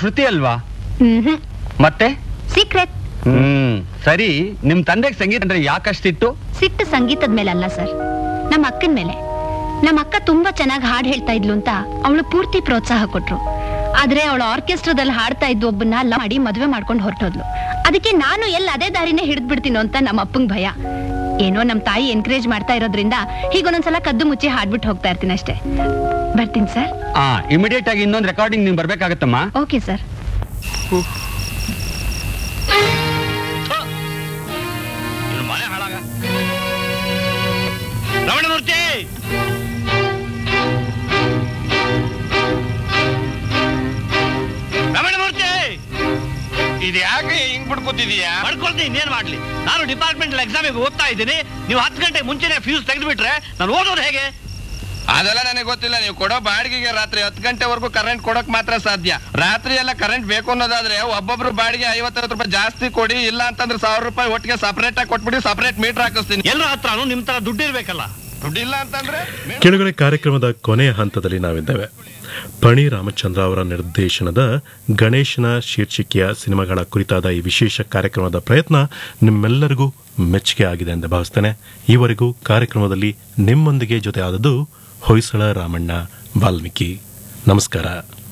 ಶ್ರುತಿ ಅಲ್ವಾ ಹ್ಮ್ ಮತ್ತೆ ಸೀಕ್ರೆಟ್ ಹ್ಮ್ ಸರಿ ನಿಮ್ ತಂದೆಗೆ ಸಂಗೀತ ಅಂದ್ರೆ ಯಾಕಷ್ಟಿತ್ತು ಸಿಟ್ಟು ಸಂಗೀತದ ಮೇಲೆ ಅಲ್ಲ ಸರ್ ನಮ್ಮ ಅಕ್ಕನ ಮೇಲೆ ನಮ್ಮ ಅಕ್ಕ ತುಂಬಾ ಚೆನ್ನಾಗಿ ಹಾಡು ಹೇಳ್ತಾ ಇದ್ಲು ಅಂತ ಅವಳು ಪೂರ್ತಿ ಪ್ರೋತ್ಸಾಹ ಕೊಟ್ರು ಆದ್ರೆ ಅವಳು ಆರ್ಕೆಸ್ಟ್ರಾದಲ್ಲಿ ಹಾಡ್ತಾ ಇದ್ದು ಒಬ್ಬನ್ನ ಲವ್ ಮಾಡಿ ಮದುವೆ ಮಾಡ್ಕೊಂಡು ಹೊರಟೋದ್ಲು ಅದಕ್ಕೆ ನಾನು ಎಲ್ಲ ಅದೇ ದಾರಿನೇ ಹಿಡಿದ್ ಬಿಡ್ತೀನೋ ಅಂತ ನಮ್ಮ ಅಪ್ಪಂಗ್ ಭಯ ಏನೋ ನಮ್ಮ ತಾಯಿ ಎನ್ಕರೇಜ್ ಮಾಡ್ತಾ ಇರೋದ್ರಿಂದ ಹೀಗೊಂದೊಂದ್ಸಲ ಕದ್ದು ಮುಚ್ಚಿ ಹಾಡ್ಬಿಟ್ಟು ಹೋಗ್ತಾ ಇರ್ತೀನಿ ಅಷ್ಟೇ ಬರ್ತೀನಿ ಸರ್ ಆ ಇಮಿಡಿಯೇಟ್ ಆಗಿ ಇನ್ನೊಂದು ರೆಕಾರ್ಡಿಂಗ್ ನೀವ್ ಬರ್ಬೇಕಾಗತ್ತಮ್ಮ ಓಕೆ ಸರ್ ಇವ್ರ ಮನೆ ಹಾಳಾಗ ರಮಣಮೂರ್ತಿ ರಮಣಮೂರ್ತಿ ಇದು ಯಾಕೆ ಹಿಂಗ್ ಬಿಡ್ಕೊತಿದೀಯಾ ಮಾಡ್ಕೊಳ್ತೀನಿ ಇನ್ನೇನ್ ಮಾಡ್ಲಿ ನಾನು ಡಿಪಾರ್ಟ್ಮೆಂಟ್ ಎಕ್ಸಾಮಿಗೆ ಓದ್ತಾ ಇದ್ದೀನಿ ನೀವು ಹತ್ತು ಗಂಟೆ ಮುಂಚೆನೆ ಫ್ಯೂಸ್ ತೆಗೆದ್ಬಿಟ್ರೆ ನಾನು ಓದೋದು ಹೇಗೆ ಅದೆಲ್ಲ ನನಗೆ ಗೊತ್ತಿಲ್ಲ ನೀವು ಕೊಡೋ ಬಾಡಿಗೆಗೆ ರಾತ್ರಿ ಹತ್ತು ಗಂಟೆವರೆಗೂ ಕರೆಂಟ್ ಕೊಡಕ್ ಮಾತ್ರ ಸಾಧ್ಯ ರಾತ್ರಿ ಎಲ್ಲ ಕರೆಂಟ್ ಬೇಕು ಅನ್ನೋದಾದ್ರೆ ಒಬ್ಬೊಬ್ರು ಬಾಡಿಗೆ ಐವತ್ತೈವತ್ತು ರೂಪಾಯಿ ಜಾಸ್ತಿ ಕೊಡಿ ಇಲ್ಲ ಅಂತಂದ್ರೆ ಸಾವಿರ ರೂಪಾಯಿ ಒಟ್ಟಿಗೆ ಸಪರೇಟ್ ಆಗಿ ಕೊಟ್ಬಿಡಿ ಸಪರೇಟ್ ಮೀಟರ್ ಹಾಕಿಸ್ತೀನಿ ಎಲ್ಲರ ಹತ್ರನೂ ನಿಮ್ ತರ ದುಡ್ಡಿರ್ಬೇಕಲ್ಲ ದುಡ್ಡಿಲ್ಲ ಅಂತಂದ್ರೆ ಕೆಳಗಡೆ ಕಾರ್ಯಕ್ರಮದ ಕೊನೆಯ ಹಂತದಲ್ಲಿ ನಾವಿದ್ದೇವೆ ಪಣಿ ರಾಮಚಂದ್ರ ಅವರ ನಿರ್ದೇಶನದ ಗಣೇಶನ ಶೀರ್ಷಿಕೆಯ ಸಿನಿಮಾಗಳ ಕುರಿತಾದ ಈ ವಿಶೇಷ ಕಾರ್ಯಕ್ರಮದ ಪ್ರಯತ್ನ ನಿಮ್ಮೆಲ್ಲರಿಗೂ ಮೆಚ್ಚುಗೆ ಆಗಿದೆ ಎಂದು ಭಾವಿಸ್ತೇನೆ ಈವರೆಗೂ ಕಾರ್ಯಕ್ರಮದಲ್ಲಿ ನಿಮ್ಮೊಂದಿಗೆ ಜೊತೆ ಆದದ್ದು ಹೊಯ್ಸಳ ರಾಮಣ್ಣ ವಾಲ್ಮೀಕಿ ನಮಸ್ಕಾರ